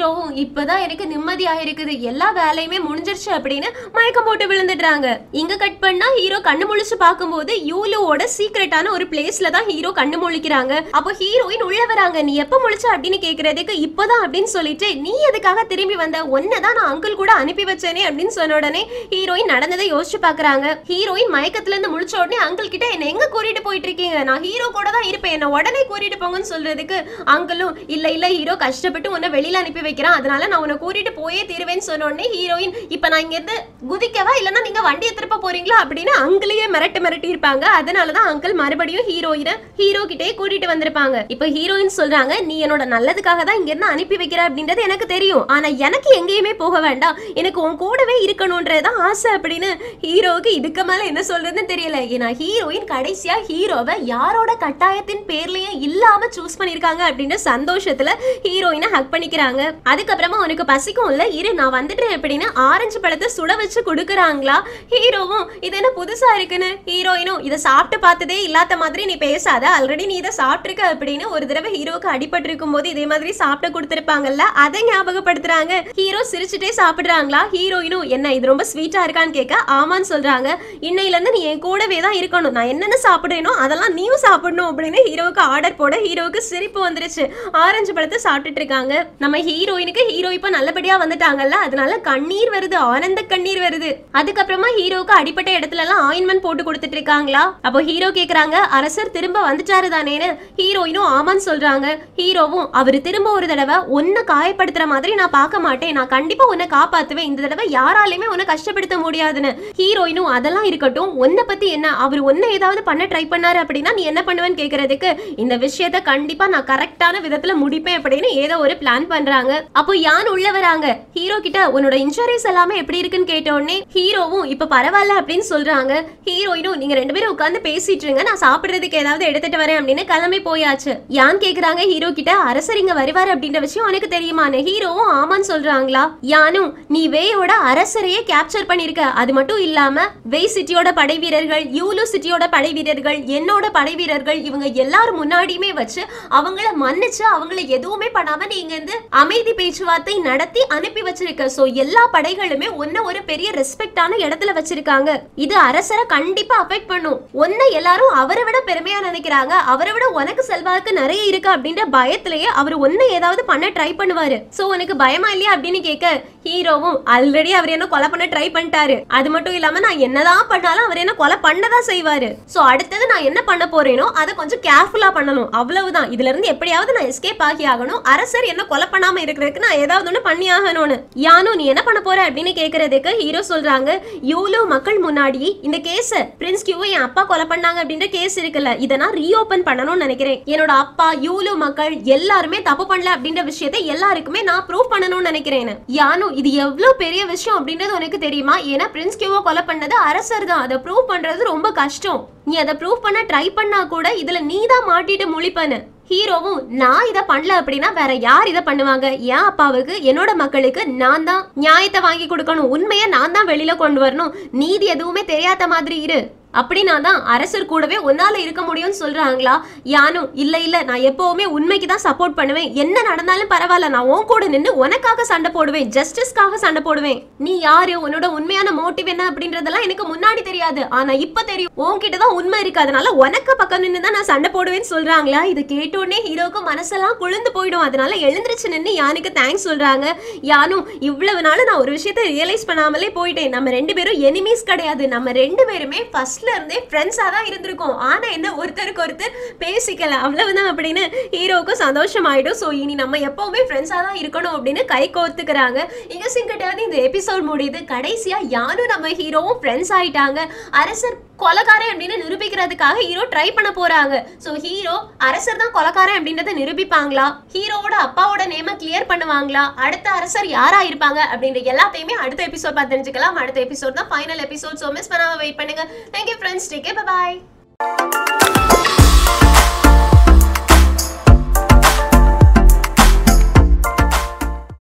இப்பதான் எனக்கு நிம்மதியா இருக்குது எல்லா வேலையுமே முடிஞ்சிருச்சு அப்படின்னு மயக்கம் போட்டு விழுந்துடுறாங்க இங்க கட் பண்ணா ஹீரோ கண்ணு முழிச்சு பார்க்கும்போது யூலுவோட சீக்ரெட்டான ஒரு பிளேஸ்ல தான் ஹீரோ கண்ணு முழிக்கிறாங்க அப்போ ஹீரோயின் உள்ள வராங்க நீ எப்ப முழிச்ச அப்படின்னு கேக்குறதுக்கு இப்பதான் அப்படின்னு சொல்லிட்டு நீ எதுக்காக திரும்பி வந்த ஒன்னதான் நான் அங்கிள் கூட அனுப்பி வச்சேனே அப்படின்னு சொன்ன உடனே ஹீரோயின் நடந்ததை யோசிச்சு பாக்குறாங்க ஹீரோயின் மயக்கத்துல இருந்து முழிச்ச உடனே அங்கிள் கிட்ட என்ன எங்க கூட்டிட்டு போயிட்டு இருக்கீங்க நான் ஹீரோ கூட தான் இருப்பேன் என்ன உடனே கூட்டிட்டு போங்கன்னு சொல்றதுக்கு அங்கிளும் இல்ல இல்ல ஹீரோ கஷ்டப்பட்டு உன்னை வெளியில அனுப்பி வைக்கிறான் அதனால நான் உன்னை கூட்டிட்டு போயே தீருவேன்னு சொன்ன உடனே ஹீரோயின் இப்ப நான் இங்க இருந்து குதிக்கவா இல்லனா நீங்க வண்டியை திருப்ப போறீங்களா அப்படின்னு அங்கிளையே மிரட்டு மிரட்டி இருப்பாங்க அதனாலதான் அங்கிள் மறுபடியும் ஹீரோயினை ஹீரோ கிட்டே கூட்டிட்டு வந்திருப்பாங்க இப்ப ஹீரோயின் சொல்றாங்க நீ என்னோட நல்லதுக்காக தான் இங்க இருந்து அனுப்பி வைக்கிற அப்படின்றது எனக்கு தெரியும் ஆனா எனக்கு எங்கேயுமே போக வேண்டாம் எனக்கு உன் கூடவே இருக்கணும்ன்றதுதான் ஆசை அப்படின்னு ஹீரோவுக்கு இதுக்கு மேல என்ன சொல்றதுன்னு தெரியல ஏன்னா ஹீரோயின் கடைசியா ஹீரோவை யாரோட கட்டாயத்தின் பேர்லயே இல்லாம சூஸ் பண்ணிருக்காங்க அப்படின்ற சந்தோஷத்துல ஹீரோயினை ஹக் பண்ணிக்கிறாங்க அதுக்கப்புறமா உனக்கு பசிக்கும் இல்ல இரு நான் வந்துட்டேன் அப்படின்னு ஆரஞ்சு பழத்தை சுட வச்சு கொடுக்குறாங்களா ஹீரோவும் இது என்ன புதுசா இருக்குன்னு ஹீரோயினும் இதை சாப்பிட்டு பார்த்ததே இல்லாத மாதிரி நீ பேசாத ஆல்ரெடி நீ இதை சாப்பிட்டுருக்க அப்படின்னு ஒரு தடவை ஹீரோக்கு அடிபட்டு இருக்கும் போது இதே மாதிரி சாப்பிட்டு கொடுத்துருப்பாங்கல்ல அதை ஞாபகப்படுத்துறாங்க ஹீரோ சிரிச்சுட்டே சாப்பிடுறாங்களா ஹீரோயினும் என்ன இது ரொம்ப ஸ்வீட்டா இருக்கான்னு கேட்க ஆமான்னு சொல்றாங்க இன்னையில இருந்து நீ என் கூடவே தான் இருக்கணும் நான் என்னென்ன சாப்பிடுறேனோ அதெல்லாம் நீயும் சாப்பிடணும் அப்படின்னு ஹீரோவுக்கு ஆர்டர் போட ஹீரோவுக்கு சிரிப்பு வந்துருச்சு ஆரஞ்சு பழத்தை சாப்பிட்டுட்டு இருக்காங்க நம்ம ஹீரோயினுக்கு ஹீரோ இப்ப நல்லபடியா வந்துட்டாங்கல்ல அதனால கண்ணீர் வருது ஆனந்த கண்ணீர் வருது அதுக்கப்புறமா ஹீரோவுக்கு அடிப்பட்ட இடத்துல எல்லாம் ஆயின்மெண்ட் போட்டு கொடுத்துட்டு இருக்காங்களா அப்போ ஹீரோ கேக்குறாங்க அரசர் திரும்ப வந்துட்டாரு தானேன்னு ஹீரோயினும் ஆமான்னு சொல்றாங்க ஹீரோவும் அவரு திரும்ப ஒரு தடவை உன்னை காயப்படுத்துற மாதிரி நான் பார்க்க மாட்டேன் நான் கண்டிப்பா உன்னை காப்பாத்துவேன் இந்த தடவை யாராலையுமே உன்னை கஷ்டப்படுத்த முடியாதுன்னு ஹீரோயினும் அதெல்லாம் இருக்கட்டும் உன்னை பத்தி என்ன அவர் உன்னை ஏதாவது பண்ண ட்ரை பண்ணாரு அப்படின்னா நீ என்ன பண்ணுவேன்னு கேக்குறதுக்கு இந்த விஷயத்த கண்டிப்பா நான் கரெக்டான விதத்துல முடிப்பேன் அப்படின்னு ஏதோ ஒரு பிளான் பண்றாங்க அப்போ யான் உள்ள வராங்க ஹீரோ கிட்ட உன்னோட இன்சூரன்ஸ் எல்லாமே எப்படி இருக்குன்னு கேட்ட உடனே ஹீரோவும் இப்ப பரவாயில்ல அப்படின்னு சொல்றாங்க ஹீரோயினும் நீங்க ரெண்டு பேரும் உட்கார்ந்து பேசிட்டு இருங்க நான் சாப்பிடுறதுக்கு ஏதாவது எடுத்துட்டு வரேன் அப்படின்னு கிளம்பி போயாச்சு யான் கேக்குறாங்க ஹீரோ கிட்ட அரசர் இங்க வருவாரு அப்படின்ற விஷயம் உனக்கு தெரியுமான்னு ஹீரோவும் ஆமான்னு சொல்றாங்களா யானும் நீ வேயோட அரசரையே கேப்சர் பண்ணிருக்க அது மட்டும் இல்லாம வெய் சிட்டியோட படை வீரர்கள் யூலு சிட்டியோட படை வீரர்கள் என்னோட படை வீரர்கள் இவங்க எல்லாரும் முன்னாடியுமே வச்சு அவங்கள மன்னிச்சு அவங்கள எதுவுமே பண்ணாம நீங்க வந்து அமைதி பேச்சுவார்த்தை நடத்தி அனுப்பி வச்சிருக்க சோ எல்லா படைகளுமே உன்ன ஒரு பெரிய ரெஸ்பெக்டான இடத்துல வச்சிருக்காங்க இது அரசரை கண்டிப்பா அஃபெக்ட் பண்ணும் உன்னை எல்லாரும் அவரை விட பெருமையா நினைக்கிறாங்க அவரை விட உனக்கு செல்வாக்கு நிறைய இருக்கு அப்படின்ற பயத்திலேயே அவர் உன்னை ஏதாவது பண்ண ட்ரை பண்ணுவாரு சோ உனக்கு பயமா இல்லையா அப்படின்னு கேட்க ஹீரோவும் ஆல்ரெடி அவர் என்ன கொலை பண்ண ட்ரை பண்ணிட்டாரு அது மட்டும் இல்லாம நான் என்னதான் பண்ணாலும் அவர் என்ன கொலை பண்ணதான் செய்வாரு சோ அடுத்தது நான் என்ன பண்ண போறேனோ அதை கொஞ்சம் கேர்ஃபுல்லா பண்ணணும் அவ்வளவுதான் இதுல இருந்து எப்படியாவது நான் எஸ்கேப் ஆகி ஆகணும் அரசர் என்ன கொலை பண்ணாம இருக்கிறதுக்கு நான் ஏதாவது ஒண்ணு பண்ணி ஆகணும்னு யானு நீ என்ன பண்ண போற அப்படின்னு கேக்குறதுக்கு ஹீரோ சொல்றாங்க யூலோ மக்கள் முன்னாடி இந்த கேஸ பிரின்ஸ் கியூ என் அப்பா கொலை பண்ணாங்க அப்படின்ற கேஸ் இருக்குல்ல இதை நான் ரீஓபன் பண்ணணும்னு நினைக்கிறேன் என்னோட அப்பா யூலு மக்கள் எல்லாருமே தப்பு பண்ணல அப்படின்ற விஷயத்தை எல்லாருக்குமே நான் ப்ரூவ் பண்ணணும்னு நினைக்கிறேன் யானு இது எவ்வளவு பெரிய விஷயம் அப்படின்றது உனக்கு தெரியுமா ஏன்னா பிரின்ஸ் கியூவை கொலை பண்ணது அரசர் தான் அதை ப்ரூவ் பண்றது ரொம்ப கஷ்டம் நீ அதை ப்ரூவ் பண்ண ட்ரை பண்ணா கூட இதுல நீ தான் மாட்டிட்டு முழிப்பன ஹீரோவும் நான் இதை பண்ணல அப்படின்னா வேற யார் இதை பண்ணுவாங்க என் அப்பாவுக்கு என்னோட மக்களுக்கு நான் தான் நியாயத்தை வாங்கி கொடுக்கணும் உண்மையை நான் தான் வெளியில கொண்டு வரணும் நீதி எதுவுமே தெரியாத மாதிரி இரு அப்படின்னா தான் அரசர் கூடவே உன்னால இருக்க முடியும்னு சொல்றாங்களா யானும் இல்ல இல்ல நான் எப்பவுமே உண்மைக்கு தான் சப்போர்ட் பண்ணுவேன் என்ன நடந்தாலும் பரவாயில்ல நான் உன் கூட நின்று உனக்காக சண்டை போடுவேன் ஜஸ்டிஸ்க்காக சண்டை போடுவேன் நீ யாரு உன்னோட உண்மையான மோட்டிவ் என்ன அப்படின்றதெல்லாம் எனக்கு முன்னாடி தெரியாது ஆனா இப்ப தெரியும் உன்கிட்ட தான் உண்மை இருக்கு அதனால உனக்கு பக்கம் நின்று தான் நான் சண்டை போடுவேன்னு சொல்றாங்களா இது கேட்ட உடனே ஹீரோக்கு மனசெல்லாம் குளிர்ந்து போயிடும் அதனால எழுந்திருச்சு நின்று யானுக்கு தேங்க்ஸ் சொல்றாங்க யானும் இவ்வளவு நாள் நான் ஒரு விஷயத்தை ரியலைஸ் பண்ணாமலே போயிட்டேன் நம்ம ரெண்டு பேரும் எனிமீஸ் கிடையாது நம்ம ரெண்டு பேருமே ஃபர்ஸ்ட்ல இருந்தே ஃப்ரெண்ட்ஸா தான் இருந்திருக்கோம் ஆனா என்ன ஒருத்தருக்கு ஒருத்தர் பேசிக்கல அவ்வளவுதான் அப்படின்னு ஹீரோவுக்கும் சந்தோஷம் ஆயிடும் ஸோ இனி நம்ம எப்பவுமே ஃப்ரெண்ட்ஸா தான் இருக்கணும் அப்படின்னு கை கோர்த்துக்கிறாங்க இங்க சிங்கிட்டாவது இந்த எபிசோட் முடியுது கடைசியா யானும் நம்ம ஹீரோவும் ஃப்ரெண்ட்ஸ் ஆயிட்டாங்க அரசர் கொலகாரன் அப்படின்னு நிரூபிக்கிறதுக்காக ஹீரோ ட்ரை பண்ண போறாங்க சோ ஹீரோ அரசர் தான் கொலகாரன் அப்படின்றத நிரூபிப்பாங்களா ஹீரோவோட அப்பாவோட நேம கிளியர் பண்ணுவாங்களா அடுத்த அரசர் யாரா இருப்பாங்க அப்படின்ற எல்லாத்தையுமே அடுத்த எபிசோட் பார்த்து தெரிஞ்சுக்கலாம் அடுத்த எபிசோட் தான் ஃபைனல் எபிசோட் ஸோ மிஸ் பண்ணாம வெயிட் பண்ணுங்க தேங்க்யூ ஃப்ரெண்ட்ஸ் டேக் பாய்